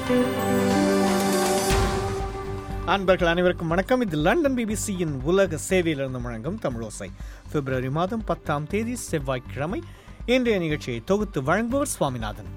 அன்பர்கள் அனைவருக்கும் வணக்கம் இது லண்டன் பிபிசியின் உலக சேவையிலிருந்து வழங்கும் தமிழோசை பிப்ரவரி மாதம் பத்தாம் தேதி செவ்வாய்க்கிழமை இன்றைய நிகழ்ச்சியை தொகுத்து வழங்குபவர் சுவாமிநாதன்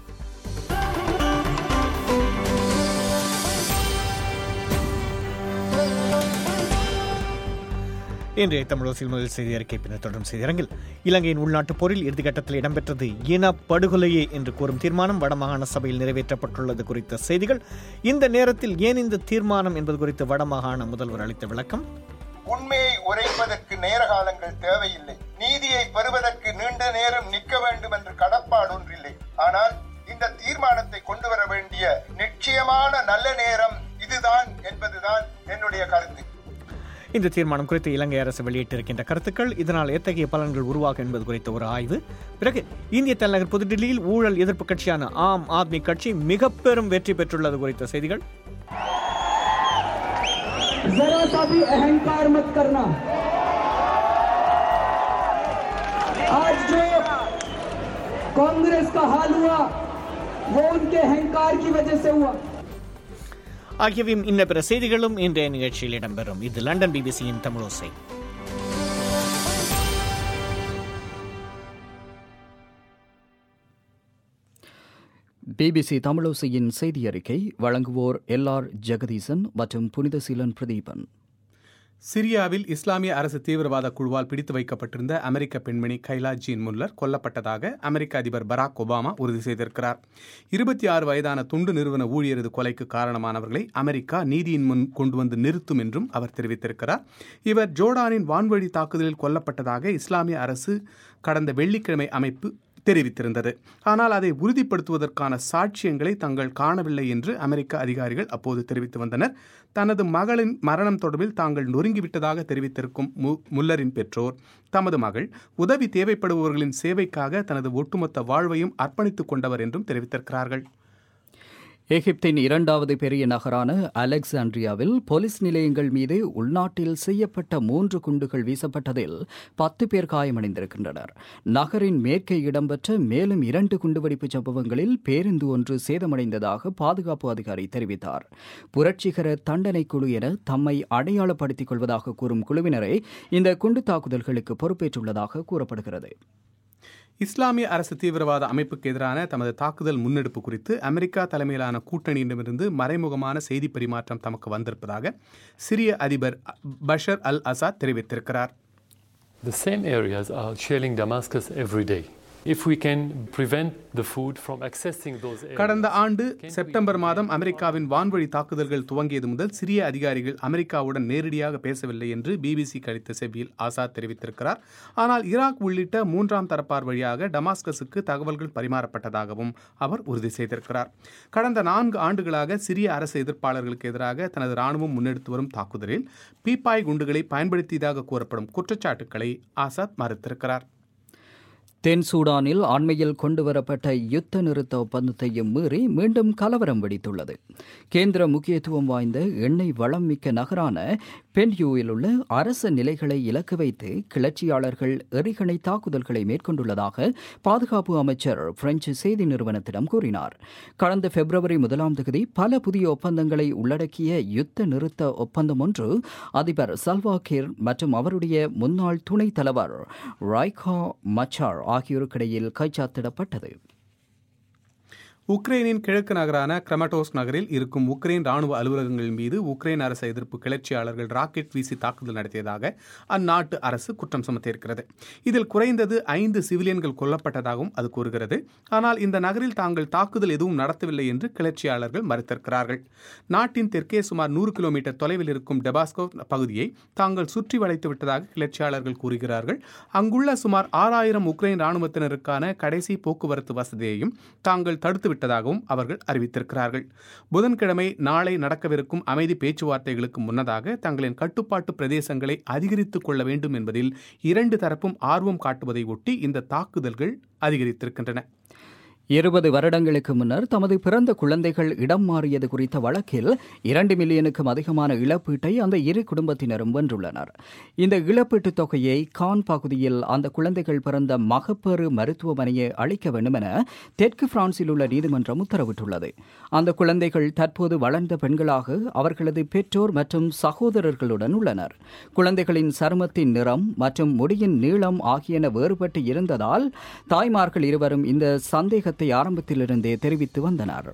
இன்றைய தமிழோசில் முதல் செய்தி அறிக்கை பின்னர் தொடரும் செய்தியரங்கில் இலங்கையின் உள்நாட்டுப் போரில் இறுதிக்கட்டத்தில் இடம்பெற்றது இன படுகொலையே என்று கூறும் தீர்மானம் வடமாகாண சபையில் நிறைவேற்றப்பட்டுள்ளது குறித்த செய்திகள் இந்த நேரத்தில் ஏன் இந்த தீர்மானம் என்பது குறித்து வடமாகாண முதல்வர் அளித்த விளக்கம் உண்மையை உரைப்பதற்கு நேர காலங்கள் தேவையில்லை நீதியை பெறுவதற்கு நீண்ட நேரம் நிற்க வேண்டும் என்று கடப்பாடு ஒன்றில்லை ஆனால் இந்த தீர்மானத்தை கொண்டு வர வேண்டிய நிச்சயமான நல்ல நேரம் இதுதான் என்பதுதான் என்னுடைய கருத்து இந்த தீர்மானம் குறித்து இலங்கை அரசு வெளியிட்டிருக்கின்ற கருத்துக்கள் இதனால் எத்தகைய பலன்கள் உருவாகும் என்பது குறித்த ஒரு ஆய்வு பிறகு இந்திய தலைநகர் புதுடில்லியில் ஊழல் எதிர்ப்பு கட்சியான ஆம் ஆத்மி கட்சி மிக பெரும் வெற்றி பெற்றுள்ளது குறித்த செய்திகள் जरा सा भी अहंकार मत करना आज जो कांग्रेस का हाल हुआ वो उनके अहंकार की वजह से हुआ ஆகியவையும் இன்ன பிற செய்திகளும் இன்றைய நிகழ்ச்சியில் இடம்பெறும் இது லண்டன் பிபிசியின் தமிழோசை பிபிசி தமிழோசையின் செய்தி அறிக்கை வழங்குவோர் எல் ஆர் ஜெகதீசன் மற்றும் புனிதசீலன் பிரதீபன் சிரியாவில் இஸ்லாமிய அரசு தீவிரவாத குழுவால் பிடித்து வைக்கப்பட்டிருந்த அமெரிக்க பெண்மணி கைலா ஜீன் முல்லர் கொல்லப்பட்டதாக அமெரிக்க அதிபர் பராக் ஒபாமா உறுதி செய்திருக்கிறார் இருபத்தி ஆறு வயதான துண்டு நிறுவன ஊழியரது கொலைக்கு காரணமானவர்களை அமெரிக்கா நீதியின் முன் கொண்டு வந்து நிறுத்தும் என்றும் அவர் தெரிவித்திருக்கிறார் இவர் ஜோர்டானின் வான்வழி தாக்குதலில் கொல்லப்பட்டதாக இஸ்லாமிய அரசு கடந்த வெள்ளிக்கிழமை அமைப்பு தெரிவித்திருந்தது ஆனால் அதை உறுதிப்படுத்துவதற்கான சாட்சியங்களை தாங்கள் காணவில்லை என்று அமெரிக்க அதிகாரிகள் அப்போது தெரிவித்து வந்தனர் தனது மகளின் மரணம் தொடர்பில் தாங்கள் நொறுங்கிவிட்டதாக தெரிவித்திருக்கும் மு முல்லரின் பெற்றோர் தமது மகள் உதவி தேவைப்படுபவர்களின் சேவைக்காக தனது ஒட்டுமொத்த வாழ்வையும் அர்ப்பணித்துக் கொண்டவர் என்றும் தெரிவித்திருக்கிறார்கள் எகிப்தின் இரண்டாவது பெரிய நகரான அலெக்சாண்ட்ரியாவில் போலீஸ் நிலையங்கள் மீது உள்நாட்டில் செய்யப்பட்ட மூன்று குண்டுகள் வீசப்பட்டதில் பத்து பேர் காயமடைந்திருக்கின்றனர் நகரின் மேற்கே இடம்பெற்ற மேலும் இரண்டு குண்டுவெடிப்பு சம்பவங்களில் பேருந்து ஒன்று சேதமடைந்ததாக பாதுகாப்பு அதிகாரி தெரிவித்தார் புரட்சிகர தண்டனை குழு என தம்மை அடையாளப்படுத்திக் கொள்வதாக கூறும் குழுவினரே இந்த குண்டு தாக்குதல்களுக்கு பொறுப்பேற்றுள்ளதாக கூறப்படுகிறது இஸ்லாமிய அரசு தீவிரவாத அமைப்புக்கு எதிரான தமது தாக்குதல் முன்னெடுப்பு குறித்து அமெரிக்கா தலைமையிலான கூட்டணியிடமிருந்து மறைமுகமான செய்தி பரிமாற்றம் தமக்கு வந்திருப்பதாக சிரிய அதிபர் பஷர் அல் அசாத் தெரிவித்திருக்கிறார் The same areas are shelling Damascus every day. If we can prevent the food from accessing those areas, கடந்த ஆண்டு செப்டம்பர் மாதம் அமெரிக்காவின் வான்வழி தாக்குதல்கள் துவங்கியது முதல் சிரிய அதிகாரிகள் அமெரிக்காவுடன் நேரடியாக பேசவில்லை என்று பிபிசி கழித்த செவ்வியில் ஆசாத் தெரிவித்திருக்கிறார் ஆனால் ஈராக் உள்ளிட்ட மூன்றாம் தரப்பார் வழியாக டமாஸ்கஸுக்கு தகவல்கள் பரிமாறப்பட்டதாகவும் அவர் உறுதி செய்திருக்கிறார் கடந்த நான்கு ஆண்டுகளாக சிரிய அரசு எதிர்ப்பாளர்களுக்கு எதிராக தனது ராணுவம் முன்னெடுத்து வரும் தாக்குதலில் பீப்பாய் குண்டுகளை பயன்படுத்தியதாக கூறப்படும் குற்றச்சாட்டுக்களை ஆசாத் மறுத்திருக்கிறார் தென் சூடானில் அண்மையில் கொண்டுவரப்பட்ட யுத்த நிறுத்த ஒப்பந்தத்தையும் மீறி மீண்டும் கலவரம் வெடித்துள்ளது கேந்திர முக்கியத்துவம் வாய்ந்த எண்ணெய் வளம் மிக்க நகரான பென்யூவில் உள்ள அரச நிலைகளை இலக்கு வைத்து கிளர்ச்சியாளர்கள் எறிகணை தாக்குதல்களை மேற்கொண்டுள்ளதாக பாதுகாப்பு அமைச்சர் பிரெஞ்சு செய்தி நிறுவனத்திடம் கூறினார் கடந்த பிப்ரவரி முதலாம் தேதி பல புதிய ஒப்பந்தங்களை உள்ளடக்கிய யுத்த நிறுத்த ஒப்பந்தம் ஒன்று அதிபர் சல்வா கிர் மற்றும் அவருடைய முன்னாள் துணைத் தலைவர் ராய்கா மச்சார் ஆகியோருக்கிடையில் கைச்சாத்திடப்பட்டது உக்ரைனின் கிழக்கு நகரான கிரமட்டோஸ் நகரில் இருக்கும் உக்ரைன் ராணுவ அலுவலகங்கள் மீது உக்ரைன் அரசு எதிர்ப்பு கிளர்ச்சியாளர்கள் ராக்கெட் வீசி தாக்குதல் நடத்தியதாக அந்நாட்டு அரசு குற்றம் சுமத்தியிருக்கிறது இதில் குறைந்தது ஐந்து சிவிலியன்கள் கொல்லப்பட்டதாகவும் அது கூறுகிறது ஆனால் இந்த நகரில் தாங்கள் தாக்குதல் எதுவும் நடத்தவில்லை என்று கிளர்ச்சியாளர்கள் மறுத்திருக்கிறார்கள் நாட்டின் தெற்கே சுமார் நூறு கிலோமீட்டர் தொலைவில் இருக்கும் டெபாஸ்கோ பகுதியை தாங்கள் சுற்றி வளைத்து விட்டதாக கிளர்ச்சியாளர்கள் கூறுகிறார்கள் அங்குள்ள சுமார் ஆறாயிரம் உக்ரைன் ராணுவத்தினருக்கான கடைசி போக்குவரத்து வசதியையும் தாங்கள் தடுத்து விட்டதாகவும் அவர்கள் அறிவித்திருக்கிறார்கள் புதன்கிழமை நாளை நடக்கவிருக்கும் அமைதி பேச்சுவார்த்தைகளுக்கு முன்னதாக தங்களின் கட்டுப்பாட்டு பிரதேசங்களை அதிகரித்துக் கொள்ள வேண்டும் என்பதில் இரண்டு தரப்பும் ஆர்வம் காட்டுவதை ஒட்டி இந்த தாக்குதல்கள் அதிகரித்திருக்கின்றன இருபது வருடங்களுக்கு முன்னர் தமது பிறந்த குழந்தைகள் இடம் மாறியது குறித்த வழக்கில் இரண்டு மில்லியனுக்கும் அதிகமான இழப்பீட்டை அந்த இரு குடும்பத்தினரும் வென்றுள்ளனர் இந்த இழப்பீட்டுத் தொகையை கான் பகுதியில் அந்த குழந்தைகள் பிறந்த மகப்பேறு மருத்துவமனையை அளிக்க வேண்டும் என தெற்கு பிரான்சில் உள்ள நீதிமன்றம் உத்தரவிட்டுள்ளது அந்த குழந்தைகள் தற்போது வளர்ந்த பெண்களாக அவர்களது பெற்றோர் மற்றும் சகோதரர்களுடன் உள்ளனர் குழந்தைகளின் சருமத்தின் நிறம் மற்றும் முடியின் நீளம் ஆகியன வேறுபட்டு இருந்ததால் தாய்மார்கள் இருவரும் இந்த சந்தேகத்தை ஆரம்பத்திலிருந்தே தெரிவித்து வந்தனர்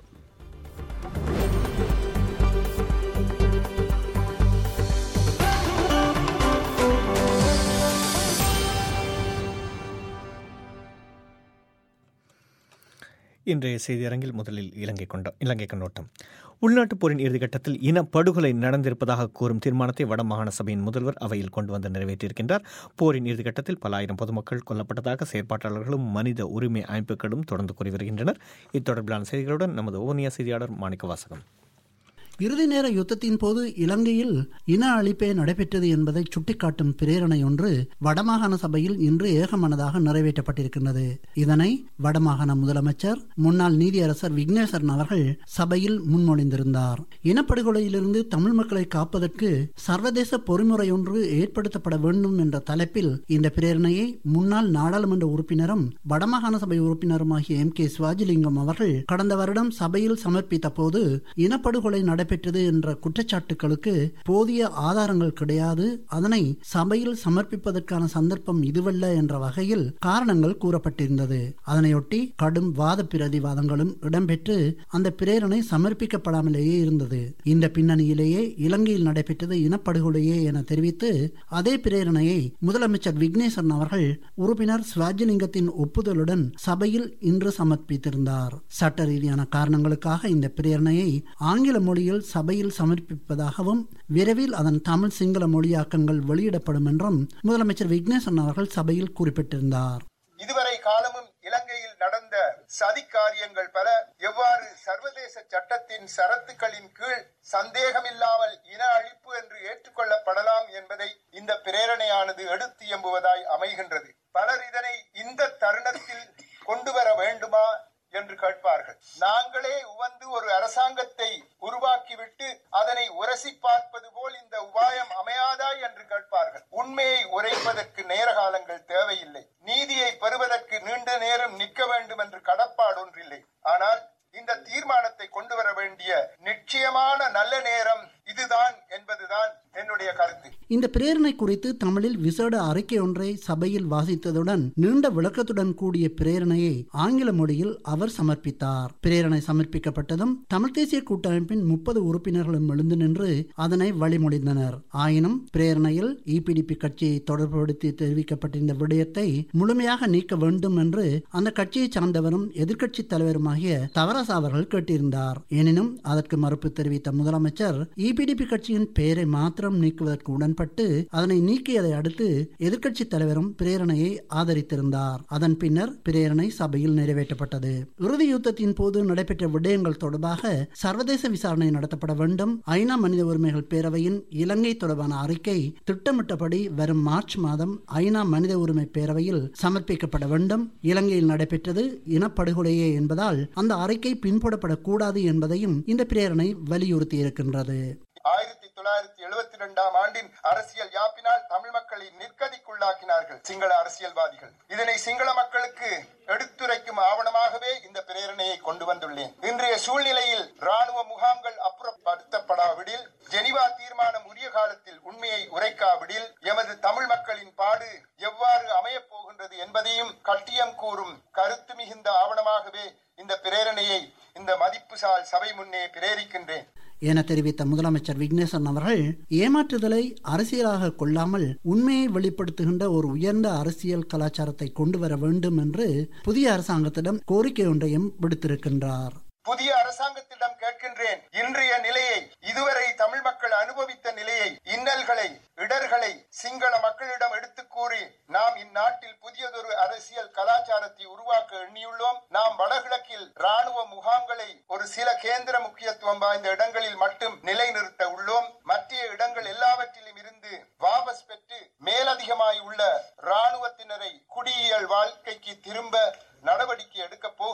இன்றைய செய்தியரங்கில் முதலில் இலங்கை கொண்ட இலங்கை கண்ணோட்டம் உள்நாட்டுப் போரின் இறுதிக்கட்டத்தில் இனப்படுகொலை நடந்திருப்பதாக கூறும் தீர்மானத்தை வடமாகாண சபையின் முதல்வர் அவையில் கொண்டு வந்து நிறைவேற்றியிருக்கின்றார் போரின் இறுதிக்கட்டத்தில் பல ஆயிரம் பொதுமக்கள் கொல்லப்பட்டதாக செயற்பாட்டாளர்களும் மனித உரிமை அமைப்புகளும் தொடர்ந்து கூறி வருகின்றனர் இத்தொடர்பிலான செய்திகளுடன் நமது ஓனியா செய்தியாளர் மாணிக்க வாசகம் இறுதி நேர யுத்தத்தின் போது இலங்கையில் இன அழிப்பே நடைபெற்றது என்பதை சுட்டிக்காட்டும் பிரேரணை ஒன்று வடமாகாண சபையில் இன்று ஏகமனதாக நிறைவேற்றப்பட்டிருக்கின்றது இதனை வடமாகாண முதலமைச்சர் முன்னாள் நீதியரசர் விக்னேஸ்வரன் அவர்கள் சபையில் முன்மொழிந்திருந்தார் இனப்படுகொலையிலிருந்து தமிழ் மக்களை காப்பதற்கு சர்வதேச பொறிமுறை ஒன்று ஏற்படுத்தப்பட வேண்டும் என்ற தலைப்பில் இந்த பிரேரணையை முன்னாள் நாடாளுமன்ற உறுப்பினரும் வடமாகாண சபை உறுப்பினருமாகிய எம் கே சிவாஜிலிங்கம் அவர்கள் கடந்த வருடம் சபையில் சமர்ப்பித்த போது இனப்படுகொலை நடைபெற்றது என்ற குற்றச்சாட்டுகளுக்கு போதிய ஆதாரங்கள் கிடையாது அதனை சபையில் சமர்ப்பிப்பதற்கான சந்தர்ப்பம் இதுவல்ல என்ற வகையில் காரணங்கள் கூறப்பட்டிருந்தது அதனையொட்டி கடும் வாத பிரதிவாதங்களும் இடம்பெற்று அந்த பிரேரணை சமர்ப்பிக்கப்படாமலேயே இருந்தது இந்த பின்னணியிலேயே இலங்கையில் நடைபெற்றது இனப்படுகொலையே என தெரிவித்து அதே பிரேரணையை முதலமைச்சர் விக்னேஸ்வரன் அவர்கள் உறுப்பினர் சிவாஜிலிங்கத்தின் ஒப்புதலுடன் சபையில் இன்று சமர்ப்பித்திருந்தார் சட்ட ரீதியான காரணங்களுக்காக இந்த பிரேரணையை ஆங்கில மொழியில் சபையில் சமர்ப்பிப்பதாகவும் விரைவில் அதன் தமிழ் சிங்கள மொழியாக்கங்கள் வெளியிடப்படும் என்றும் முதலமைச்சர் விக்னேஸ்வரன் அவர்கள் சபையில் குறிப்பிட்டிருந்தார் இதுவரை காலமும் இலங்கையில் நடந்த சதி காரியங்கள் பல எவ்வாறு சர்வதேச சட்டத்தின் சரத்துக்களின் கீழ் சந்தேகமில்லாமல் இன அழிப்பு என்று ஏற்றுக்கொள்ளப்படலாம் என்பதை இந்த பிரேரணையானது எடுத்து எம்புவதாய் அமைகின்றது பலர் இதனை இந்த தருணத்தில் கொண்டு வர வேண்டுமா என்று கேட்பார்கள் நாங்களே உவந்து ஒரு அரசாங்கத்தை உருவாக்கிவிட்டு அதனை உரசி பார்ப்பது போல் இந்த உபாயம் அமையாதா என்று கேட்பார்கள் உண்மையை உரைப்பதற்கு நேர காலங்கள் தேவையில்லை நீதியை பெறுவதற்கு நீண்ட நேரம் நிற்க வேண்டும் என்று கடப்பாடு ஒன்றில்லை ஆனால் இந்த தீர்மானத்தை கொண்டு வர வேண்டிய நிச்சயமான நல்ல நேரம் இதுதான் என்பதுதான் என்னுடைய கருத்து இந்த பிரேரணை குறித்து தமிழில் விசேட அறிக்கை ஒன்றை சபையில் வாசித்ததுடன் நீண்ட விளக்கத்துடன் கூடிய பிரேரணையை ஆங்கில மொழியில் அவர் சமர்ப்பித்தார் பிரேரணை சமர்ப்பிக்கப்பட்டதும் தமிழ் தேசிய கூட்டமைப்பின் முப்பது உறுப்பினர்களும் எழுந்து நின்று அதனை வழிமொழிந்தனர் ஆயினும் பிரேரணையில் இபிடிபி கட்சியை தொடர்புபடுத்தி தெரிவிக்கப்பட்டிருந்த விடயத்தை முழுமையாக நீக்க வேண்டும் என்று அந்த கட்சியை சார்ந்தவரும் எதிர்க்கட்சி தலைவருமாகிய தவராசா அவர்கள் கேட்டிருந்தார் எனினும் அதற்கு மறுப்பு தெரிவித்த முதலமைச்சர் இபிடிபி கட்சியின் பெயரை மாத்திரம் நீக்குவதற்கு உடன்பட்டு அதனை நீக்கியதை அடுத்து எதிர்க்கட்சி தலைவரும் பிரேரணையை ஆதரித்திருந்தார் அதன் பின்னர் பிரேரணை சபையில் நிறைவேற்றப்பட்டது இறுதி யுத்தத்தின் போது நடைபெற்ற விடயங்கள் தொடர்பாக சர்வதேச விசாரணை நடத்தப்பட வேண்டும் ஐநா மனித உரிமைகள் பேரவையின் இலங்கை தொடர்பான அறிக்கை திட்டமிட்டபடி வரும் மார்ச் மாதம் ஐநா மனித உரிமை பேரவையில் சமர்ப்பிக்கப்பட வேண்டும் இலங்கையில் நடைபெற்றது இனப்படுகொலையே என்பதால் அந்த அறிக்கை பின்பற்றப்படக்கூடாது என்பதையும் இந்த பிரேரணை வலியுறுத்தியிருக்கின்றது ஆயிரத்தி தொள்ளாயிரத்தி எழுபத்தி இரண்டாம் ஆண்டின் அரசியல் யாப்பினால் தமிழ் மக்களை நிர்கதிக்குள்ளாக்கினார்கள் சிங்கள அரசியல்வாதிகள் இதனை சிங்கள மக்களுக்கு எடுத்துரைக்கும் ஆவணமாகவே இந்த பிரேரணையை கொண்டு வந்துள்ளேன் இன்றைய சூழ்நிலையில் ராணுவ முகாம்கள் அப்புறப்படுத்தப்படாவிடில் ஜெனிவா தீர்மானம் உரிய காலத்தில் உண்மையை உரைக்காவிடில் எமது தமிழ் மக்களின் பாடு எவ்வாறு அமையப் போகின்றது என்பதையும் கட்டியம் கூறும் கருத்து மிகுந்த ஆவணமாகவே இந்த பிரேரணையை இந்த மதிப்புசால் சபை முன்னே பிரேரிக்கின்றேன் என தெரிவித்த முதலமைச்சர் விக்னேஸ்வரன் அவர்கள் ஏமாற்றுதலை அரசியலாக கொள்ளாமல் உண்மையை வெளிப்படுத்துகின்ற ஒரு உயர்ந்த அரசியல் கலாச்சாரத்தை கொண்டு வர வேண்டும் என்று புதிய அரசாங்கத்திடம் கோரிக்கை ஒன்றையும் விடுத்திருக்கின்றார் புதிய அரசாங்கத்திடம் கேட்கின்றேன் இன்றைய நிலையை இதுவரை தமிழ் மக்கள் அனுபவித்த நிலையை இன்னல்களை இடர்களை சிங்கள மக்களிடம் எடுத்து கூறி நாம் இந்நாட்டில் புதியதொரு அரசியல் கலாச்சாரத்தை உருவாக்க எண்ணியுள்ளோம் நாம் வடகிழக்கில் ராணுவ முகாம்களை ஒரு சில கேந்திர முக்கியத்துவம் வாய்ந்த இடங்களில் மட்டும் நிலைநிறுத்த உள்ளோம் மற்ற இடங்கள் எல்லாவற்றிலும் இருந்து வாபஸ் பெற்று மேலதிகமாய் உள்ள ராணுவத்தினரை குடியியல் வாழ்க்கைக்கு திரும்ப நடவடிக்கை எடுக்க போகின்றோம்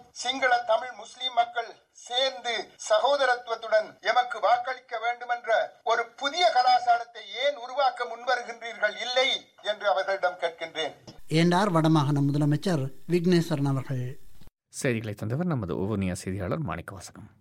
சிங்கள தமிழ் முஸ்லிம் மக்கள் சேர்ந்து சகோதரத்துவத்துடன் எமக்கு வாக்களிக்க வேண்டும் என்ற ஒரு புதிய கலாச்சாரத்தை ஏன் உருவாக்க முன்வருகின்றீர்கள் இல்லை என்று அவர்களிடம் கேட்கின்றேன் என்றார் வடமாகாண முதலமைச்சர் விக்னேஸ்வரன் அவர்கள் செய்திகளை தந்தவர் நமது ஒவ்வொன்றிய செய்தியாளர் மாணிக்கவாசகம்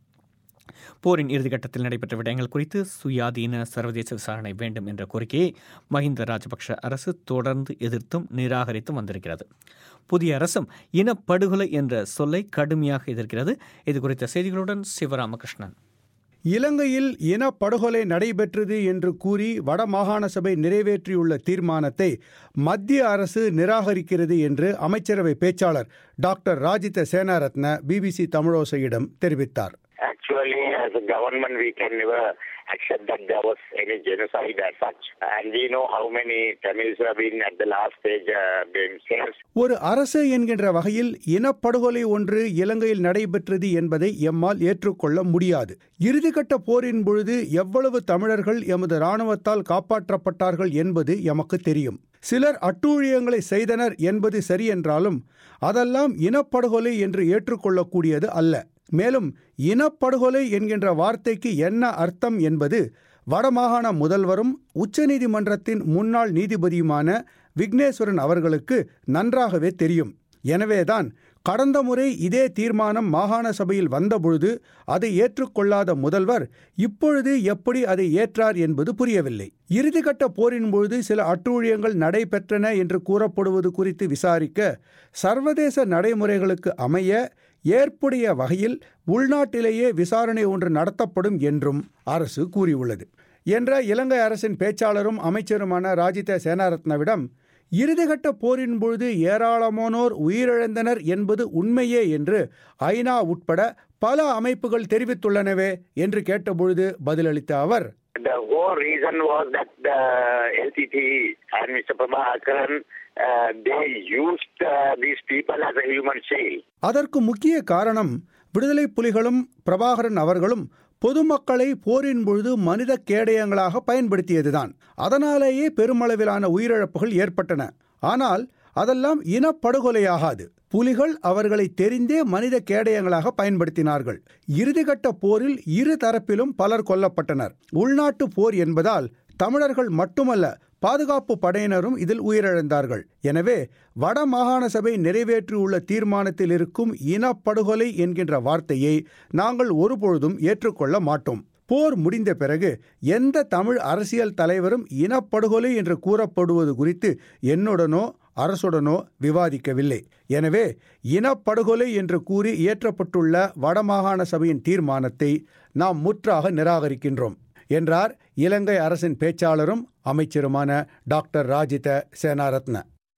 போரின் இறுதிக்கட்டத்தில் நடைபெற்ற விடயங்கள் குறித்து சுயாதீன சர்வதேச விசாரணை வேண்டும் என்ற கோரிக்கையை மஹிந்த ராஜபக்ஷ அரசு தொடர்ந்து எதிர்த்தும் நிராகரித்தும் வந்திருக்கிறது புதிய அரசும் இனப்படுகொலை என்ற சொல்லை கடுமையாக எதிர்க்கிறது இது குறித்த செய்திகளுடன் சிவராமகிருஷ்ணன் இலங்கையில் இனப்படுகொலை நடைபெற்றது என்று கூறி வடமாகாண சபை நிறைவேற்றியுள்ள தீர்மானத்தை மத்திய அரசு நிராகரிக்கிறது என்று அமைச்சரவை பேச்சாளர் டாக்டர் ராஜித சேனாரத்ன பிபிசி தமிழோசையிடம் தெரிவித்தார் Actually, as a government, we can never accept that there was any genocide as such. And we know how many Tamils have been at the last stage uh, being sentenced. ஒரு அரசு என்கின்ற வகையில் இனப்படுகொலை ஒன்று இலங்கையில் நடைபெற்றது என்பதை எம்மால் ஏற்றுக்கொள்ள முடியாது இறுதிக்கட்ட போரின் பொழுது எவ்வளவு தமிழர்கள் எமது இராணுவத்தால் காப்பாற்றப்பட்டார்கள் என்பது எமக்கு தெரியும் சிலர் அட்டூழியங்களை செய்தனர் என்பது சரியென்றாலும் அதெல்லாம் இனப்படுகொலை என்று ஏற்றுக்கொள்ளக்கூடியது அல்ல மேலும் இனப்படுகொலை என்கின்ற வார்த்தைக்கு என்ன அர்த்தம் என்பது வடமாகாண முதல்வரும் உச்சநீதிமன்றத்தின் முன்னாள் நீதிபதியுமான விக்னேஸ்வரன் அவர்களுக்கு நன்றாகவே தெரியும் எனவேதான் கடந்த முறை இதே தீர்மானம் மாகாண சபையில் வந்தபொழுது அதை ஏற்றுக்கொள்ளாத முதல்வர் இப்பொழுது எப்படி அதை ஏற்றார் என்பது புரியவில்லை இறுதிக்கட்ட போரின் பொழுது சில அட்டூழியங்கள் நடைபெற்றன என்று கூறப்படுவது குறித்து விசாரிக்க சர்வதேச நடைமுறைகளுக்கு அமைய ஏற்புடைய வகையில் உள்நாட்டிலேயே விசாரணை ஒன்று நடத்தப்படும் என்றும் அரசு கூறியுள்ளது என்ற இலங்கை அரசின் பேச்சாளரும் அமைச்சருமான ராஜித சேனாரத்னவிடம் இறுதிக்கட்ட போரின் பொழுது ஏராளமானோர் உயிரிழந்தனர் என்பது உண்மையே என்று ஐநா உட்பட பல அமைப்புகள் தெரிவித்துள்ளனவே என்று கேட்டபொழுது பதிலளித்த அவர் The whole reason was that the LTT and Mr. Prabhakaran, uh, they used uh, these people as a human shield. அதற்கு முக்கிய காரணம் விடுதலை புலிகளும் பிரபாகரன் அவர்களும் பொதுமக்களை போரின் பொழுது மனித கேடயங்களாக பயன்படுத்தியதுதான் அதனாலேயே பெருமளவிலான உயிரிழப்புகள் ஏற்பட்டன ஆனால் அதெல்லாம் இனப்படுகொலையாகாது புலிகள் அவர்களை தெரிந்தே மனித கேடயங்களாக பயன்படுத்தினார்கள் இறுதிக்கட்ட போரில் இரு தரப்பிலும் பலர் கொல்லப்பட்டனர் உள்நாட்டு போர் என்பதால் தமிழர்கள் மட்டுமல்ல பாதுகாப்பு படையினரும் இதில் உயிரிழந்தார்கள் எனவே வட மாகாண சபை நிறைவேற்றியுள்ள தீர்மானத்தில் இருக்கும் இனப்படுகொலை என்கின்ற வார்த்தையை நாங்கள் ஒருபொழுதும் ஏற்றுக்கொள்ள மாட்டோம் போர் முடிந்த பிறகு எந்த தமிழ் அரசியல் தலைவரும் இனப்படுகொலை என்று கூறப்படுவது குறித்து என்னுடனோ அரசுடனோ விவாதிக்கவில்லை எனவே இனப்படுகொலை என்று கூறி இயற்றப்பட்டுள்ள வடமாகாண சபையின் தீர்மானத்தை நாம் முற்றாக நிராகரிக்கின்றோம் என்றார் இலங்கை அரசின் பேச்சாளரும் அமைச்சருமான டாக்டர் ராஜித சேனாரத்ன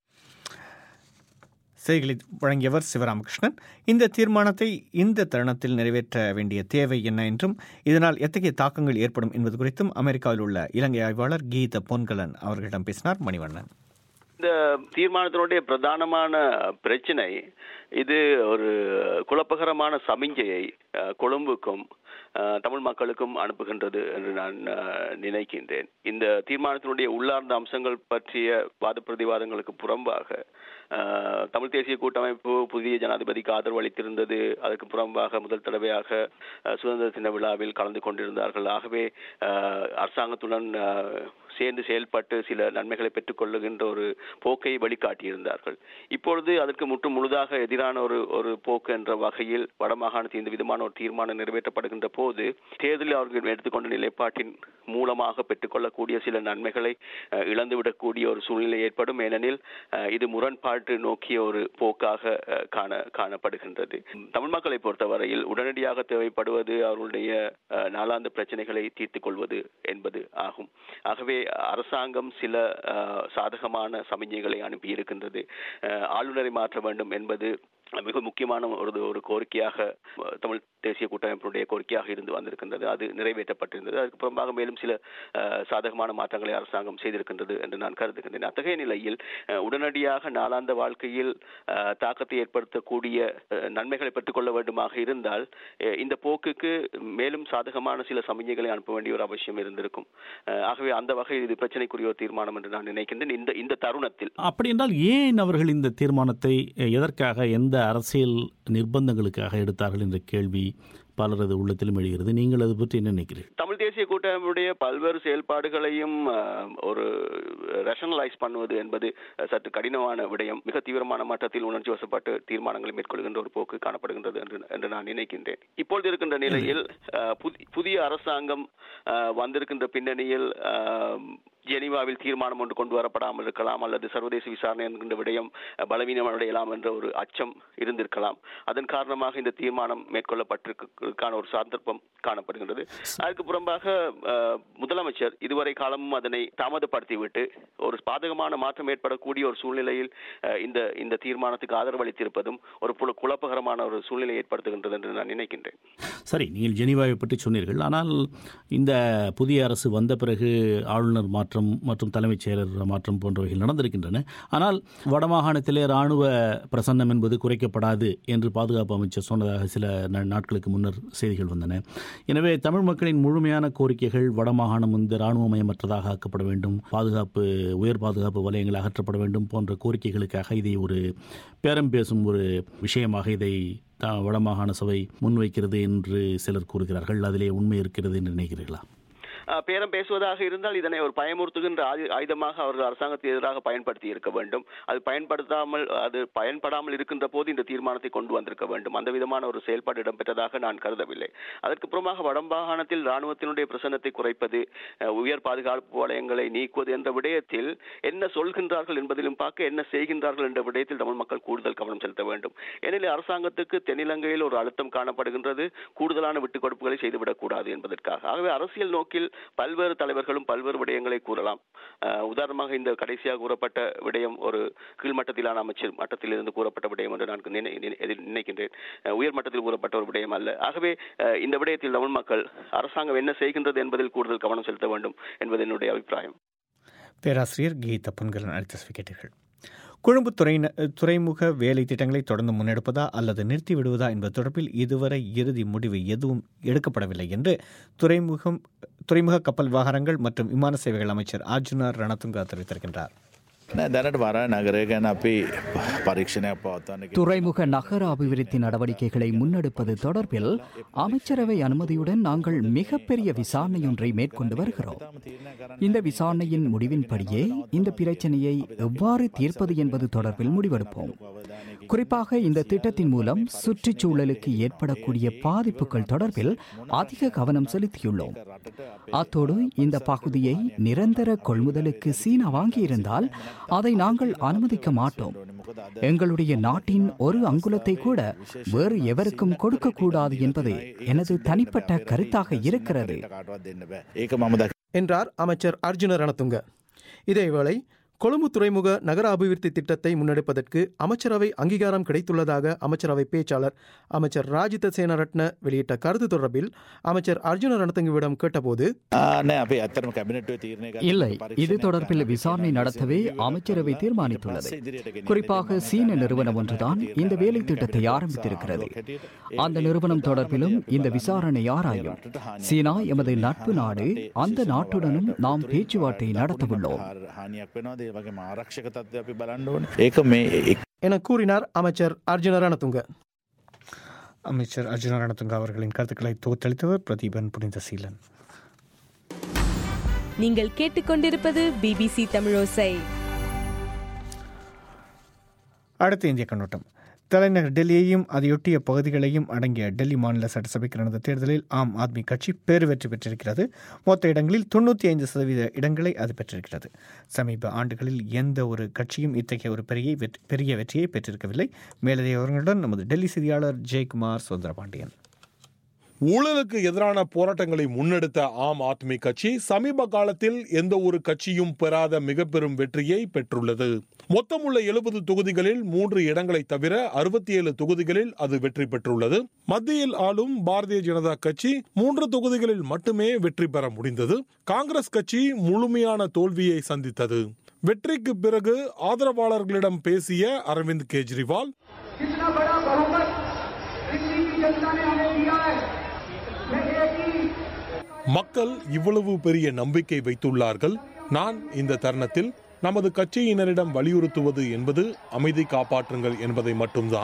செய்திகளை வழங்கியவர் சிவராமகிருஷ்ணன் இந்த தீர்மானத்தை இந்த தருணத்தில் நிறைவேற்ற வேண்டிய தேவை என்ன என்றும் இதனால் எத்தகைய தாக்கங்கள் ஏற்படும் என்பது குறித்தும் அமெரிக்காவில் உள்ள இலங்கை ஆய்வாளர் கீத பொன்கலன் அவர்களிடம் பேசினார் மணிவண்ணன் இந்த தீர்மானத்தினுடைய பிரதானமான பிரச்சனை இது ஒரு குழப்பகரமான சமிஞ்சையை அஹ், கொழும்புக்கும் அஹ், தமிழ் மக்களுக்கும் அனுப்புகின்றது என்று நான் அஹ், நினைக்கின்றேன் இந்த தீர்மானத்தினுடைய உள்ளார்ந்த அம்சங்கள் பற்றிய வாத பிரதிவாதங்களுக்கு புறம்பாக அஹ், தமிழ் தேசிய கூட்டமைப்பு புதிய ஜனாதிபதிக்கு ஆதரவு அளித்திருந்தது அதற்கு புறம்பாக முதல் தடவையாக அஹ், சுதந்திர தின விழாவில் கலந்து கொண்டிருந்தார்கள் ஆகவே அஹ், அரசாங்கத்துடன் அஹ், சேர்ந்து செயல்பட்டு சில நன்மைகளை பெற்றுக்கொள்ளுகின்ற ஒரு போக்கை வழிகாட்டியிருந்தார்கள் இப்பொழுது அதற்கு முற்று முழுதாக எதிரான ஒரு ஒரு போக்கு என்ற வகையில் வடமாகாணத்தில் இந்த விதமான ஒரு தீர்மானம் நிறைவேற்றப்படுகின்ற போது தேர்தலில் அவர்கள் எடுத்துக்கொண்ட நிலைப்பாட்டின் மூலமாக பெற்றுக்கொள்ளக்கூடிய சில நன்மைகளை அஹ், இழந்துவிடக்கூடிய ஒரு சூழ்நிலை ஏற்படும் ஏனெனில் அஹ், இது முரண்பாட்டு நோக்கிய ஒரு போக்காக அஹ், காண காணப்படுகின்றது தமிழ் மக்களை பொறுத்தவரையில் உடனடியாக தேவைப்படுவது அவர்களுடைய அஹ், நாளாந்த பிரச்சனைகளை தீர்த்துக் கொள்வது என்பது ஆகும் ஆகவே அரசாங்கம் சில அஹ், சாதகமான சமிஞ்சைகளை அனுப்பி இருக்கின்றது அஹ், ஆளுநரை மாற்ற வேண்டும் என்பது மிக முக்கியமான ஒரு ஒரு கோரிக்கையாக அஹ், தமிழ் தேசிய கூட்டமைப்பினுடைய கோரிக்கையாக இருந்து வந்திருக்கின்றது அது நிறைவேற்றப்பட்டிருந்தது அதுக்கு புறம்பாக மேலும் சில அஹ், சாதகமான மாற்றங்களை அரசாங்கம் செய்திருக்கின்றது என்று நான் கருதுகின்றேன் அத்தகைய நிலையில் அஹ், உடனடியாக நாளாந்த வாழ்க்கையில் அஹ், தாக்கத்தை ஏற்படுத்தக்கூடிய அஹ், நன்மைகளை பெற்றுக்கொள்ள வேண்டுமாக இருந்தால் அஹ், இந்த போக்குக்கு மேலும் சாதகமான சில சமிஞ்சைகளை அனுப்ப வேண்டிய ஒரு அவசியம் இருந்திருக்கும் அஹ், ஆகவே அந்த வகையில் இது பிரச்சனைக்குரிய ஒரு தீர்மானம் என்று நான் நினைக்கின்றேன் இந்த இந்த தருணத்தில் அப்படி என்றால் ஏன் அவர்கள் இந்த தீர்மானத்தை எதற்காக எந்த அரசியல் நிர்பந்தங்களுக்காக எடுத்தார்கள் என்ற கேள்வி பலரது உள்ளத்திலும் எழுகிறது நீங்கள் அது பற்றி என்ன நினைக்கிறீர்கள் தமிழ் தேசிய கூட்டமைப்புடைய பல்வேறு செயல்பாடுகளையும் அஹ், ஒரு ரேஷனலைஸ் பண்ணுவது என்பது அஹ், சற்று கடினமான விடயம் மிக தீவிரமான மட்டத்தில் உணர்ச்சி வசப்பட்டு தீர்மானங்களை மேற்கொள்கின்ற ஒரு போக்கு காணப்படுகின்றது என்று என்று நான் நினைக்கின்றேன் இப்பொழுது இருக்கின்ற நிலையில் அஹ், புதி- புதிய அரசாங்கம் அஹ், வந்திருக்கின்ற பின்னணியில் அஹ், ஜெனீவாவில் தீர்மானம் ஒன்று கொண்டு வரப்படாமல் இருக்கலாம் அல்லது சர்வதேச விசாரணை என்கின்ற விடயம் அஹ், பலவீனம் அடையலாம் என்ற ஒரு அச்சம் இருந்திருக்கலாம் அதன் காரணமாக இந்த தீர்மானம் மேற்கொள்ளப்பட்டிருக்கான ஒரு சந்தர்ப்பம் காணப்படுகின்றது அதற்கு புறம்பாக அஹ், முதலமைச்சர் இதுவரை காலமும் அதனை தாமதப்படுத்திவிட்டு ஒரு பாதகமான மாற்றம் ஏற்படக்கூடிய ஒரு சூழ்நிலையில் அஹ், இந்த இந்த தீர்மானத்துக்கு ஆதரவு அளித்திருப்பதும் ஒரு புல குழப்பகரமான ஒரு சூழ்நிலை ஏற்படுத்துகின்றது என்று நான் நினைக்கின்றேன் சரி நீங்கள் ஜெனீவாவை பற்றி சொன்னீர்கள் ஆனால் இந்த புதிய அரசு வந்த பிறகு ஆளுநர் மாற்றம் மற்றும் தலைமைச் செயலர் மாற்றம் போன்றவைகள் நடந்திருக்கின்றன ஆனால் வடமாகாணத்திலே இராணுவ பிரசன்னம் என்பது குறைக்கப்படாது என்று பாதுகாப்பு அமைச்சர் சொன்னதாக சில நா- நாட்களுக்கு முன்னர் செய்திகள் வந்தன எனவே தமிழ் மக்களின் முழுமையான கோரிக்கைகள் வடமாகாணம் வந்து இராணுவமயமற்றதாக ஆக்கப்பட வேண்டும் பாதுகாப்பு உயர் பாதுகாப்பு வலயங்கள் அகற்றப்பட வேண்டும் போன்ற கோரிக்கைகளுக்காக இதை ஒரு பேரம் பேசும் ஒரு விஷயமாக இதை த- வடமாகாண சபை முன்வைக்கிறது என்று சிலர் கூறுகிறார்கள் அதிலே உண்மை இருக்கிறது என்று நினைக்கிறீர்களா அஹ், பேரம் பேசுவதாக இருந்தால் இதனை ஒரு பயமுறுத்துகின்ற ஆயு- ஆயுதமாக அவர்கள் அரசாங்கத்துக்கு எதிராக பயன்படுத்தி இருக்க வேண்டும் அது பயன்படுத்தாமல் அது பயன்படாமல் இருக்கின்ற போது இந்த தீர்மானத்தை கொண்டு வந்திருக்க வேண்டும் அந்த விதமான ஒரு செயல்பாடு இடம்பெற்றதாக நான் கருதவில்லை அதற்கு புறமாக வடமாகாணத்தில் ராணுவத்தினுடைய பிரசன்னத்தை குறைப்பது அஹ், உயர் பாதுகாப்பு வலயங்களை நீக்குவது என்ற விடயத்தில் என்ன சொல்கின்றார்கள் என்பதிலும் பார்க்க என்ன செய்கின்றார்கள் என்ற விடயத்தில் தமிழ் மக்கள் கூடுதல் கவனம் செலுத்த வேண்டும் ஏனெனில் அரசாங்கத்துக்கு தென்னிலங்கையில் ஒரு அழுத்தம் காணப்படுகின்றது கூடுதலான விட்டுக் கொடுப்புகளை செய்துவிடக் கூடாது என்பதற்காக ஆகவே அரசியல் நோக்கில் பல்வேறு தலைவர்களும் பல்வேறு விடயங்களை கூறலாம் அஹ், உதாரணமாக இந்த கடைசியாக கூறப்பட்ட விடயம் ஒரு கீழ்மட்டத்திலான அமைச்சர் மட்டத்தில் இருந்து கூறப்பட்ட விடயம் என்று நான் நினை- நினை- எதிர் நினைக்கின்றேன் அஹ், உயர் மட்டத்தில் கூறப்பட்ட ஒரு விடயம் அல்ல ஆகவே அஹ், இந்த விடயத்தில் தமிழ் மக்கள் அரசாங்கம் என்ன செய்கின்றது என்பதில் கூடுதல் கவனம் செலுத்த வேண்டும் என்பது என்னுடைய அபிப்பிராயம் பேராசிரியர் கீதா பொன்கலன் அளித்த கேட்டீர்கள் கொழும்பு துறை துறைமுக வேலை திட்டங்களை தொடர்ந்து முன்னெடுப்பதா அல்லது நிறுத்தி விடுவதா என்பது தொடர்பில் இதுவரை இறுதி முடிவு எதுவும் எடுக்கப்படவில்லை என்று துறைமுகம் துறைமுக கப்பல் விவகாரங்கள் மற்றும் விமான சேவைகள் அமைச்சர் அர்ஜுனா ரணதுங்கா தெரிவித்திருக்கின்றார் නෑ දැනට වර නගරය ගැන අපි පරීක්ෂණයක් පවත්වන්න துறைமுக நகர அபிவிருத்தி நடவடிக்கைகளை முன்னெடுப்பது தொடர்பில் அமைச்சரவை அனுமதியுடன் நாங்கள் மிகப்பெரிய விசாரணையொன்றை மேற்கொண்டு வருகிறோம் இந்த விசாரணையின் முடிவின்படியே இந்த பிரச்சனையை எவ்வாறு தீர்ப்பது என்பது தொடர்பில் முடிவெடுப்போம் குறிப்பாக இந்த திட்டத்தின் மூலம் சுற்றுச்சூழலுக்கு ஏற்படக்கூடிய பாதிப்புகள் தொடர்பில் அதிக கவனம் செலுத்தியுள்ளோம் அத்தோடு இந்த பகுதியை நிரந்தர கொள்முதலுக்கு சீனா வாங்கியிருந்தால் அதை நாங்கள் அனுமதிக்க மாட்டோம் எங்களுடைய நாட்டின் ஒரு அங்குலத்தை கூட வேறு எவருக்கும் கொடுக்கக்கூடாது என்பது எனது தனிப்பட்ட கருத்தாக இருக்கிறது என்றார் அமைச்சர் அர்ஜுன ரணதுங்க இதேவேளை கொழும்பு துறைமுக நகர அபிவிருத்தி திட்டத்தை முன்னெடுப்பதற்கு அமைச்சரவை அங்கீகாரம் கிடைத்துள்ளதாக அமைச்சரவை பேச்சாளர் அமைச்சர் ராஜித சேனரட்ன வெளியிட்ட கருத்து தொடர்பில் அமைச்சர் அர்ஜுன ரணதுங்கவிடம் கேட்டபோது නෑ අපේ ඇත්තරම කැබිනට්ුව තීරණය කරන இல்லை இது தொடர்பில் விசாரணை நடத்தவே அமைச்சரவை தீர்மானித்துள்ளது குறிப்பாக சீன நிறுவனம் ஒன்றுதான் இந்த வேலை திட்டத்தை ஆரம்பித்திருக்கிறது அந்த நிறுவனம் தொடர்பிலும் இந்த விசாரணை ஆராயும் சீனா எமது நட்பு நாடு அந்த நாட்டுடனும் நாம் பேச்சுவார்த்தை நடத்தவுள்ளோம் හානියක් වෙනවාද ඒ වගේ ආරක්ෂක තත්ත්වය අපි බලන්න ඕන ඒක මේ என கூறினார் அமைச்சர் அர்ஜுன ரணதுங்க அமைச்சர் அர்ஜுனா ரணதுங்கா அவர்களின் கருத்துக்களை தொகுத்தளித்தவர் பிரதீபன் புனித சீலன் நீங்கள் கேட்டுக்கொண்டிருப்பது பிபிசி தமிழோசை அடுத்த இந்திய கண்ணோட்டம் தலைநகர் டெல்லியையும் அதையொட்டிய பகுதிகளையும் அடங்கிய டெல்லி மாநில சட்டசபைக்கு நடந்த தேர்தலில் ஆம் ஆத்மி கட்சி பேருவெற்றி பெற்றிருக்கிறது மொத்த இடங்களில் தொண்ணூற்றி ஐந்து சதவீத இடங்களை அது பெற்றிருக்கிறது சமீப ஆண்டுகளில் எந்த ஒரு கட்சியும் இத்தகைய ஒரு பெரிய வெற்றி- பெரிய வெற்றியை பெற்றிருக்கவில்லை மேலதிக விவரங்களுடன் நமது டெல்லி செய்தியாளர் ஜெயக்குமார் சுந்தரபாண்டியன் ஊழலுக்கு எதிரான போராட்டங்களை முன்னெடுத்த ஆம் ஆத்மி கட்சி சமீப காலத்தில் எந்த ஒரு கட்சியும் பெறாத மிக பெரும் வெற்றியை பெற்றுள்ளது மொத்தமுள்ள எழுபது தொகுதிகளில் மூன்று இடங்களை தவிர அறுபத்தி ஏழு தொகுதிகளில் அது வெற்றி பெற்றுள்ளது மத்தியில் ஆளும் பாரதிய ஜனதா கட்சி மூன்று தொகுதிகளில் மட்டுமே வெற்றி பெற முடிந்தது காங்கிரஸ் கட்சி முழுமையான தோல்வியை சந்தித்தது வெற்றிக்கு பிறகு ஆதரவாளர்களிடம் பேசிய அரவிந்த் கெஜ்ரிவால் कितना बड़ा बहुमत दिल्ली की जनता ने हमें दिया है मैं एक ही மக்கள் இவ்வளவு பெரிய நம்பிக்கை வைத்துள்ளார்கள் நான் இந்த தருணத்தில் நமது கட்சியினரிடம் வலியுறுத்துவது என்பது அமைதி காப்பாற்றுங்கள் என்பதை மட்டும்தான்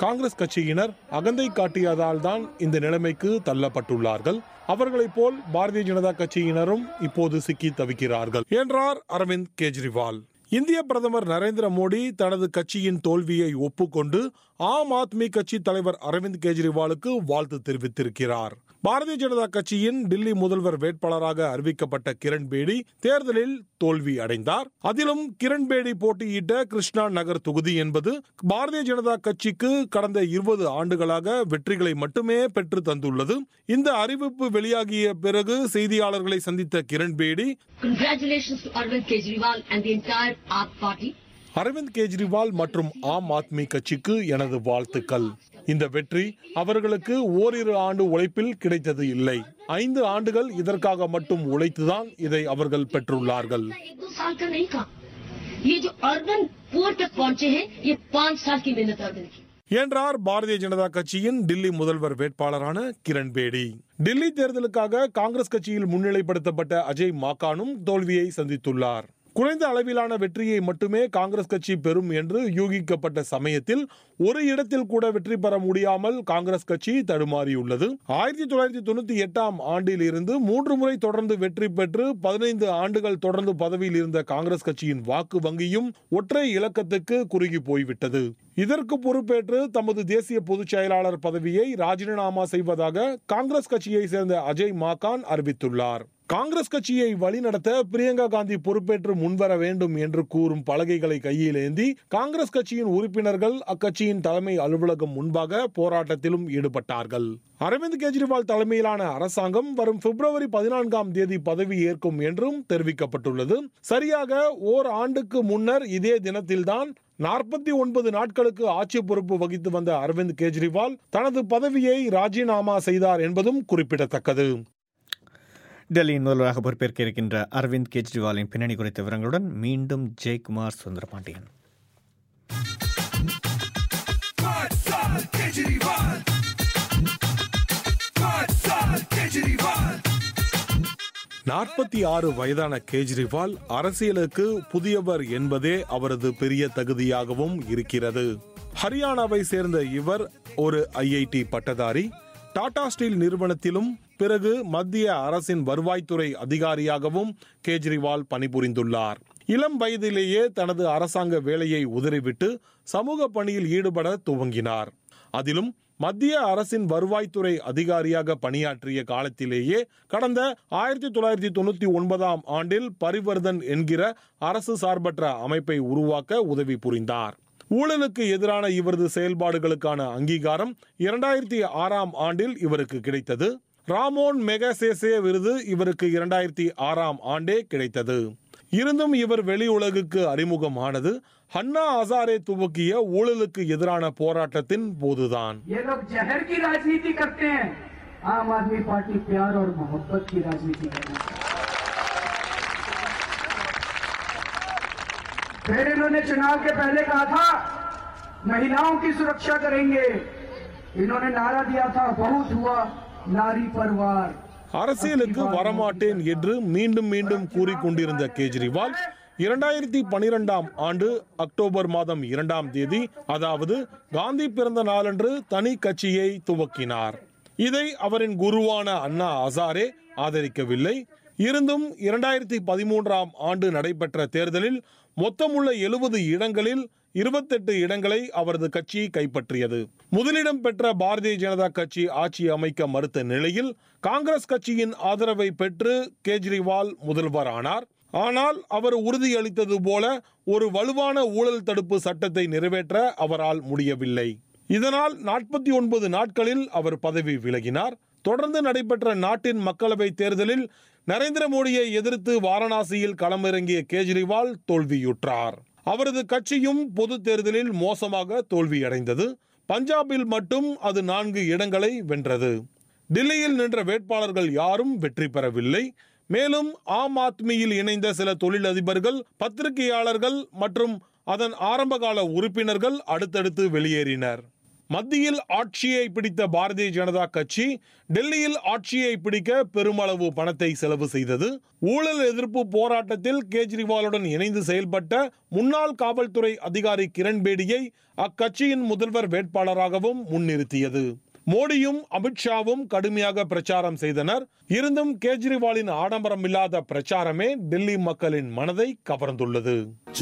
காங்கிரஸ் கட்சியினர் அகந்தை காட்டியதால் தான் இந்த நிலைமைக்கு தள்ளப்பட்டுள்ளார்கள் அவர்களைப் போல் பாரதிய ஜனதா கட்சியினரும் இப்போது சிக்கி தவிக்கிறார்கள் என்றார் அரவிந்த் கெஜ்ரிவால் இந்திய பிரதமர் நரேந்திர மோடி தனது கட்சியின் தோல்வியை ஒப்புக்கொண்டு ஆம் ஆத்மி கட்சி தலைவர் அரவிந்த் கெஜ்ரிவாலுக்கு வாழ்த்து தெரிவித்திருக்கிறார் பாரதிய ஜனதா கட்சியின் டில்லி முதல்வர் வேட்பாளராக அறிவிக்கப்பட்ட கிரண் பேடி தேர்தலில் தோல்வி அடைந்தார் அதிலும் கிரண் பேடி போட்டியிட்ட கிருஷ்ணா நகர் தொகுதி என்பது பாரதிய ஜனதா கட்சிக்கு கடந்த இருபது ஆண்டுகளாக வெற்றிகளை மட்டுமே பெற்று தந்துள்ளது இந்த அறிவிப்பு வெளியாகிய பிறகு செய்தியாளர்களை சந்தித்த Kiran Bedi Congratulations to Arvind Kejriwal and the entire AAP party. Aravind Kejriwal மற்றும் ஆம் ஆத்மி கட்சிக்கு எனது வாழ்த்துக்கள் இந்த வெற்றி அவர்களுக்கு ஓரிரு ஆண்டு உழைப்பில் கிடைத்தது இல்லை ஐந்து ஆண்டுகள் இதற்காக மட்டும் உழைத்துதான் இதை அவர்கள் பெற்றுள்ளார்கள் एक दो साल का नहीं काम ये जो अर्बन पुअर तक पहुंचे हैं ये पाँच साल की मेहनत अर्बन की என்றார் பாரதிய ஜனதா கட்சியின் டில்லி முதல்வர் வேட்பாளரான கிரண் பேடி டில்லி தேர்தலுக்காக காங்கிரஸ் கட்சியில் முன்னிலைப்படுத்தப்பட்ட அஜய் மாக்கானும் தோல்வியை சந்தித்துள்ளார் குறைந்த அளவிலான வெற்றியை மட்டுமே காங்கிரஸ் கட்சி பெறும் என்று யூகிக்கப்பட்ட சமயத்தில் ஒரு இடத்தில் கூட வெற்றி பெற முடியாமல் காங்கிரஸ் கட்சி தடுமாறியுள்ளது ஆயிரத்தி தொள்ளாயிரத்தி தொண்ணூத்தி எட்டாம் ஆண்டில் இருந்து மூன்று முறை தொடர்ந்து வெற்றி பெற்று பதினைந்து ஆண்டுகள் தொடர்ந்து பதவியில் இருந்த காங்கிரஸ் கட்சியின் வாக்கு வங்கியும் ஒற்றை இலக்கத்துக்கு குறுகி போய்விட்டது இதற்கு பொறுப்பேற்று தமது தேசிய பொதுச் செயலாளர் பதவியை ராஜினாமா செய்வதாக காங்கிரஸ் கட்சியை சேர்ந்த அஜய் மாகான் அறிவித்துள்ளார் காங்கிரஸ் கட்சியை வழிநடத்த பிரியங்கா காந்தி பொறுப்பேற்று முன்வர வேண்டும் என்று கூறும் பலகைகளை கையில் ஏந்தி காங்கிரஸ் கட்சியின் உறுப்பினர்கள் அக்கட்சியின் தலைமை அலுவலகம் முன்பாக போராட்டத்திலும் ஈடுபட்டார்கள் அரவிந்த் கெஜ்ரிவால் தலைமையிலான அரசாங்கம் வரும் பிப்ரவரி பதினான்காம் தேதி பதவி ஏற்கும் என்றும் தெரிவிக்கப்பட்டுள்ளது சரியாக ஓர் ஆண்டுக்கு முன்னர் இதே தினத்தில்தான் நாற்பத்தி ஒன்பது நாட்களுக்கு ஆட்சி பொறுப்பு வகித்து வந்த அரவிந்த் கெஜ்ரிவால் தனது பதவியை ராஜினாமா செய்தார் என்பதும் குறிப்பிடத்தக்கது டெல்லியின் முதல்வராக பொறுப்பேற்க இருக்கின்ற அரவிந்த் கெஜ்ரிவாலின் பின்னணி குறித்த விவரங்களுடன் மீண்டும் ஜெயக்குமார் சுந்தரபாண்டியன் நாற்பத்தி ஆறு வயதான கேஜ்ரிவால் அரசியலுக்கு புதியவர் என்பதே அவரது பெரிய தகுதியாகவும் இருக்கிறது ஹரியானாவை சேர்ந்த இவர் ஒரு ஐஐடி பட்டதாரி டாடா ஸ்டீல் நிறுவனத்திலும் பிறகு மத்திய அரசின் வருவாய்த்துறை அதிகாரியாகவும் கேஜ்ரிவால் பணிபுரிந்துள்ளார் இளம் வயதிலேயே தனது அரசாங்க வேலையை உதறிவிட்டு சமூக பணியில் ஈடுபட துவங்கினார் அதிலும் மத்திய அரசின் வருவாய்த்துறை அதிகாரியாக பணியாற்றிய காலத்திலேயே கடந்த ஆயிரத்தி தொள்ளாயிரத்தி தொண்ணூத்தி ஒன்பதாம் ஆண்டில் பரிவர்தன் என்கிற அரசு சார்பற்ற அமைப்பை உருவாக்க உதவி புரிந்தார் ஊழலுக்கு எதிரான இவரது செயல்பாடுகளுக்கான அங்கீகாரம் இரண்டாயிரத்தி ஆறாம் ஆண்டில் இவருக்கு கிடைத்தது ராமோன் மெகசேசே விருது இவருக்கு இரண்டாயிரத்தி ஆறாம் ஆண்டே கிடைத்தது இருந்தும் இவர் வெளி உலகுக்கு அறிமுகமானது ஹன்னா ஹசாரே துவக்கிய ஊழலுக்கு எதிரான போராட்டத்தின் போதுதான் ये लोग जहर की राजनीति करते हैं आम आदमी पार्टी प्यार और मोहब्बत की राजनीति करना फिर इन्होंने चुनाव के पहले कहा था महिलाओं की सुरक्षा करेंगे इन्होंने नारा दिया था बहुत हुआ नारी परिवार அரசியலுக்கு வரமாட்டேன் என்று மீண்டும் மீண்டும் கூறிக்கொண்டிருந்த கேஜ்ரிவால் இரண்டாயிரத்தி பனிரெண்டாம் ஆண்டு அக்டோபர் மாதம் இரண்டாம் தேதி அதாவது காந்தி பிறந்த நாளன்று தனி கட்சியை துவக்கினார் இதை அவரின் குருவான அண்ணா ஹசாரே ஆதரிக்கவில்லை இருந்தும் இரண்டாயிரத்தி பதிமூன்றாம் ஆண்டு நடைபெற்ற தேர்தலில் மொத்தமுள்ள எழுபது இடங்களில் இருபத்தெட்டு இடங்களை அவரது கட்சி கைப்பற்றியது முதலிடம் பெற்ற பாரதிய ஜனதா கட்சி ஆட்சி அமைக்க மறுத்த நிலையில் காங்கிரஸ் கட்சியின் ஆதரவை பெற்று கேஜ்ரிவால் முதல்வரானார் ஆனால் அவர் உறுதியளித்தது போல ஒரு வலுவான ஊழல் தடுப்பு சட்டத்தை நிறைவேற்ற அவரால் முடியவில்லை இதனால் நாற்பத்தி ஒன்பது நாட்களில் அவர் பதவி விலகினார் தொடர்ந்து நடைபெற்ற நாட்டின் மக்களவை தேர்தலில் நரேந்திர மோடியை எதிர்த்து வாரணாசியில் களமிறங்கிய கேஜ்ரிவால் தோல்வியுற்றார் அவரது கட்சியும் பொது தேர்தலில் மோசமாக தோல்வியடைந்தது பஞ்சாபில் மட்டும் அது நான்கு இடங்களை வென்றது டில்லியில் நின்ற வேட்பாளர்கள் யாரும் வெற்றி பெறவில்லை மேலும் ஆம் ஆத்மியில் இணைந்த சில தொழிலதிபர்கள் பத்திரிகையாளர்கள் மற்றும் அதன் ஆரம்பகால உறுப்பினர்கள் அடுத்தடுத்து வெளியேறினர் மத்தியில் ஆட்சியை பிடித்த பாரதிய ஜனதா கட்சி டெல்லியில் ஆட்சியை பிடிக்க பெருமளவு பணத்தை செலவு செய்தது ஊழல் எதிர்ப்பு போராட்டத்தில் கேஜ்ரிவாலுடன் இணைந்து செயல்பட்ட முன்னாள் காவல்துறை அதிகாரி கிரண் பேடியை அக்கட்சியின் முதல்வர் வேட்பாளராகவும் முன்னிறுத்தியது மோடியும் அமித்ஷாவும் கடுமையாக பிரச்சாரம் செய்தனர் இருந்தும் கேஜ்ரிவாலின் ஆடம்பரம் இல்லாத பிரச்சாரமே டெல்லி மக்களின் மனதை கவர்ந்துள்ளது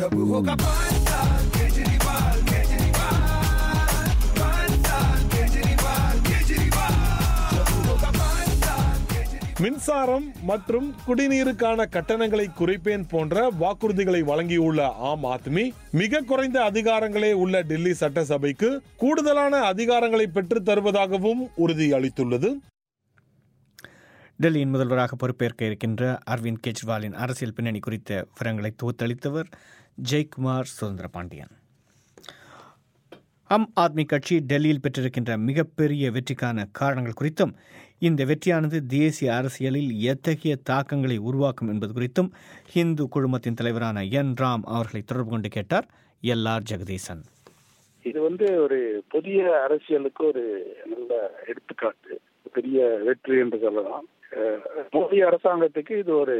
மின்சாரம் மற்றும் குடிநீருக்கான கட்டணங்களை குறைப்பேன் போன்ற வாக்குறுதிகளை வழங்கியுள்ள ஆம் ஆத்மி மிக குறைந்த அதிகாரங்களே உள்ள டெல்லி சட்டசபைக்கு கூடுதலான அதிகாரங்களை பெற்றுத் தருவதாகவும் உறுதியளித்துள்ளது டெல்லியின் முதல்வராக பொறுப்பேற்க இருக்கின்ற அரவிந்த் கெஜ்ரிவாலின் அரசியல் பின்னணி குறித்த விவரங்களை தொகுத்தளித்தவர் ஜெயக்குமார் சுதந்திர பாண்டியன் ஆம் ஆத்மி கட்சி டெல்லியில் பெற்றிருக்கின்ற மிகப்பெரிய வெற்றிக்கான காரணங்கள் குறித்தும் இந்த வெற்றியானது தேசிய அரசியலில் எத்தகைய தாக்கங்களை உருவாக்கும் என்பது குறித்தும் ஹிந்து குழுமத்தின் தலைவரான என் ராம் அவர்களை தொடர்பு கொண்டு கேட்டார் எல் ஆர் ஜெகதீசன் இது வந்து ஒரு புதிய அரசியலுக்கு ஒரு நல்ல எடுத்துக்காட்டு பெரிய வெற்றி என்று சொல்லலாம் அஹ் மோடி அரசாங்கத்துக்கு இது ஒரு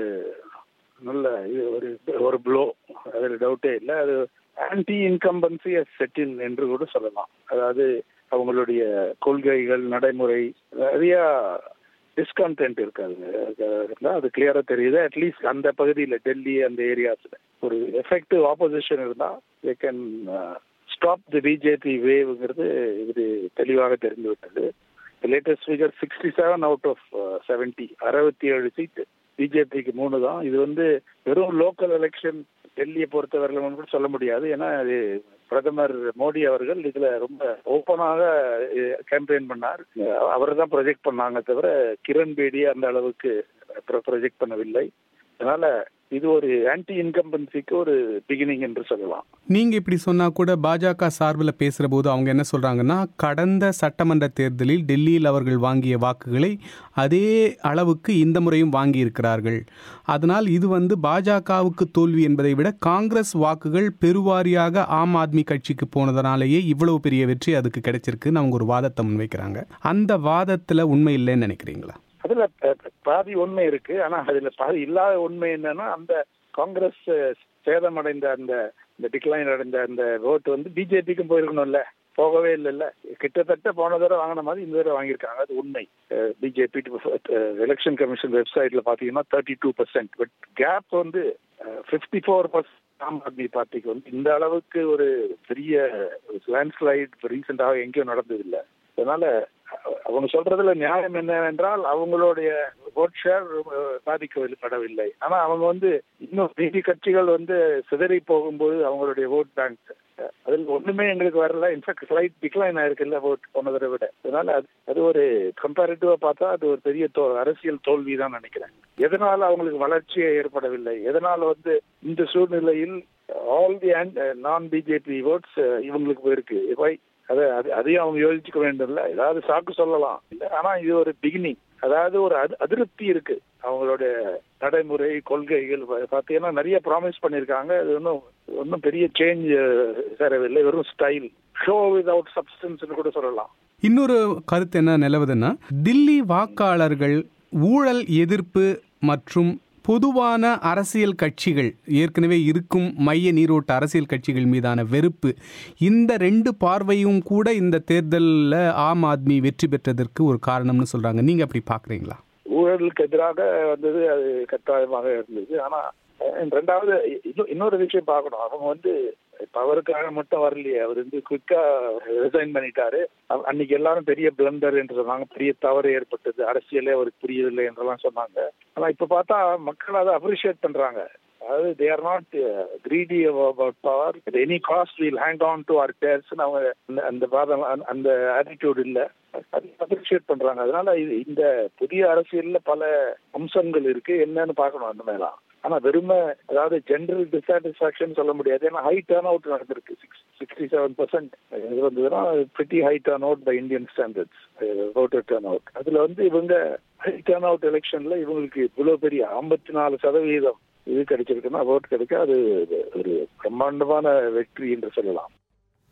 நல்ல இது ஒரு ஒரு ப்ளோ அதில் டவுட்டே இல்லை அது ஆன்டி இன்கம்பன்சி செட்டில் என்று கூட சொல்லலாம் அதாவது அவங்களுடைய கொள்கைகள் நடைமுறை நிறைய டிஸ்கண்டென்ட் இருக்காது அது கிளியரா தெரியுது அட்லீஸ்ட் அந்த பகுதியில் டெல்லி அந்த ஏரியாஸ்ல ஒரு எஃபெக்டிவ் ஆப்போசிஷன் இருந்தா they can stop the BJP வேவ்ங்கிறது இது தெளிவாக தெரிந்து விட்டது latest figure sixty seven out of seventy அறுபத்தி ஏழு சீட்டு பிஜேபிக்கு மூணு தான் இது வந்து வெறும் லோக்கல் எலெக்ஷன் டெல்லியை பொறுத்தவரையிலும் கூட சொல்ல முடியாது ஏன்னா அது பிரதமர் மோடி அவர்கள் இதுல ரொம்ப ஓப்பனாக கேம்பெயின் பண்ணார் அவர் தான் ப்ரொஜெக்ட் பண்ணாங்க தவிர கிரண் பேடி அந்த அளவுக்கு ப்ரொஜெக்ட் பண்ணவில்லை அதனால இது ஒரு ஆன்டி இன்கம்பன்சிக்கு ஒரு பிகினிங் என்று சொல்லலாம் நீங்க இப்படி சொன்னா கூட பாஜக சார்பில் பேசுற போது அவங்க என்ன சொல்றாங்கன்னா கடந்த சட்டமன்ற தேர்தலில் டெல்லியில் அவர்கள் வாங்கிய வாக்குகளை அதே அளவுக்கு இந்த முறையும் வாங்கி இருக்கிறார்கள் அதனால் இது வந்து பாஜகவுக்கு தோல்வி என்பதை விட காங்கிரஸ் வாக்குகள் பெருவாரியாக ஆம் ஆத்மி கட்சிக்கு போனதனாலேயே இவ்வளவு பெரிய வெற்றி அதுக்கு கிடைச்சிருக்குன்னு அவங்க ஒரு வாதத்தை முன்வைக்கிறாங்க அந்த வாதத்துல உண்மை இல்லைன்னு நினைக்கிறீங்களா அதுல பாதி உண்மை இருக்கு ஆனா அதுல பாதி இல்லாத உண்மை என்னன்னா அந்த காங்கிரஸ் சேதமடைந்த அந்த இந்த டிக்ளைன் அடைந்த அந்த ஓட்டு வந்து பிஜேபிக்கும் போயிருக்கணும்ல போகவே இல்லைல்ல கிட்டத்தட்ட போன தடவை வாங்கின மாதிரி இந்த தடவை வாங்கியிருக்காங்க அது உண்மை பிஜேபி எலெக்ஷன் கமிஷன் வெப்சைட்ல பாத்தீங்கன்னா thirty two percent but gap வந்து fifty four percent Aam Aadmi பார்ட்டிக்கு வந்து இந்த அளவுக்கு ஒரு பெரிய லேண்ட்ஸ்லைட் ரீசெண்டாக எங்கேயும் நடந்ததில்லை அதனால அவங்க சொல்றதுல நியாயம் என்னவென்றால் அவங்களுடைய ஓட் ஷேர் பாதிக்கப்படவில்லை ஆனா அவங்க வந்து இன்னும் மீதி கட்சிகள் வந்து சிதறி போகும்போது அவங்களுடைய ஓட் பேங்க் அதில் ஒண்ணுமே எங்களுக்கு வரல இன்ஃபேக்ட் ஸ்லைட் டிக்ளைன் ஆயிருக்குல்ல ஓட் போனதை விட அதனால அது அது ஒரு கம்பேரிட்டிவா பார்த்தா அது ஒரு பெரிய தோ அரசியல் தோல்வி தான் நினைக்கிறேன் எதனால அவங்களுக்கு வளர்ச்சியே ஏற்படவில்லை எதனால வந்து இந்த சூழ்நிலையில் ஆல் தி நான் பிஜேபி ஓட்ஸ் இவங்களுக்கு போயிருக்கு அதை அதையும் அவங்க யோசிச்சுக்க வேண்டும்ல ஏதாவது சாக்கு சொல்லலாம் இல்ல ஆனா இது ஒரு பிகினிங் அதாவது ஒரு அதிருப்தி இருக்கு அவங்களுடைய நடைமுறை கொள்கைகள் பாத்தீங்கன்னா நிறைய ப்ராமிஸ் பண்ணிருக்காங்க அது ஒன்றும் ஒன்றும் பெரிய சேஞ்ச் சேரவில்லை வெறும் ஸ்டைல் ஷோ வித்வுட் சப்ஸ்டன்ஸ் கூட சொல்லலாம் இன்னொரு கருத்து என்ன நிலவுதுன்னா தில்லி வாக்காளர்கள் ஊழல் எதிர்ப்பு மற்றும் பொதுவான அரசியல் கட்சிகள் ஏற்கனவே இருக்கும் மைய நீரோட்ட அரசியல் கட்சிகள் மீதான வெறுப்பு இந்த ரெண்டு பார்வையும் கூட இந்த தேர்தலில் ஆம் ஆத்மி வெற்றி பெற்றதற்கு ஒரு காரணம்னு சொல்றாங்க நீங்க அப்படி பாக்குறீங்களா ஊழலுக்கு எதிராக வந்தது அது கட்டாயமாக இருந்தது ஆனா ரெண்டாவது இன்னொரு விஷயம் பார்க்கணும் அவங்க வந்து இப்ப அவருக்காக மட்டும் வரலையே அவர் வந்து குயிக்கா ரிசைன் பண்ணிட்டாரு அன்னைக்கு எல்லாரும் பெரிய பிளண்டர் என்று சொன்னாங்க பெரிய தவறு ஏற்பட்டது அரசியலே அவருக்கு புரியவில்லை என்றெல்லாம் சொன்னாங்க ஆனா இப்ப பார்த்தா மக்கள் அதை அப்ரிஷியேட் பண்றாங்க அதாவது they are not greedy about power any cost will hang on to our chairs அவங்க அந்த வாதம் அந்த ஆட்டிடியூட் இல்ல அப்ரிஷியேட் பண்றாங்க அதனால இந்த புதிய அரசியல்ல பல அம்சங்கள் இருக்கு என்னன்னு பார்க்கணும் அந்த மேலாம் ஆனா வெறும அதாவது ஜென்ரல் டிசாட்டிஸ்பாக்சன் சொல்ல முடியாது ஏன்னா ஹை டேர்ன் அவுட் நடந்திருக்கு சிக்ஸ் சிக்ஸ்டி செவன் பர்சன்ட் இது வந்ததுன்னா pretty high turn out by Indian standards voter turn out அதுல வந்து இவங்க ஹை டேர்ன் அவுட் எலெக்ஷன்ல இவங்களுக்கு இவ்வளவு பெரிய ஐம்பத்தி நாலு சதவீதம் இது கிடைச்சிருக்குன்னா ஓட் கிடைக்க அது ஒரு பிரம்மாண்டமான வெற்றி என்று சொல்லலாம்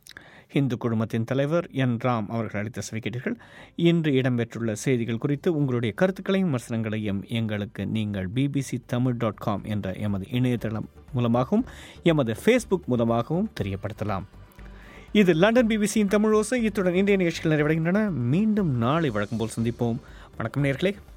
இந்து குழுமத்தின் தலைவர் என் ராம் அவர்கள் அளித்த செவி கேட்டீர்கள் இன்று இடம்பெற்றுள்ள செய்திகள் குறித்து உங்களுடைய கருத்துக்களையும் விமர்சனங்களையும் எங்களுக்கு நீங்கள் பிபிசி தமிழ் டாட் காம் என்ற எமது இணையதளம் மூலமாகவும் எமது ஃபேஸ்புக் மூலமாகவும் தெரியப்படுத்தலாம் இது லண்டன் பிபிசியின் தமிழ் ஓசை இத்துடன் இன்றைய நிகழ்ச்சிகள் நிறைவடைகின்றன மீண்டும் நாளை வழக்கம் போல் சந்திப்போம் வணக்கம் நேர்களே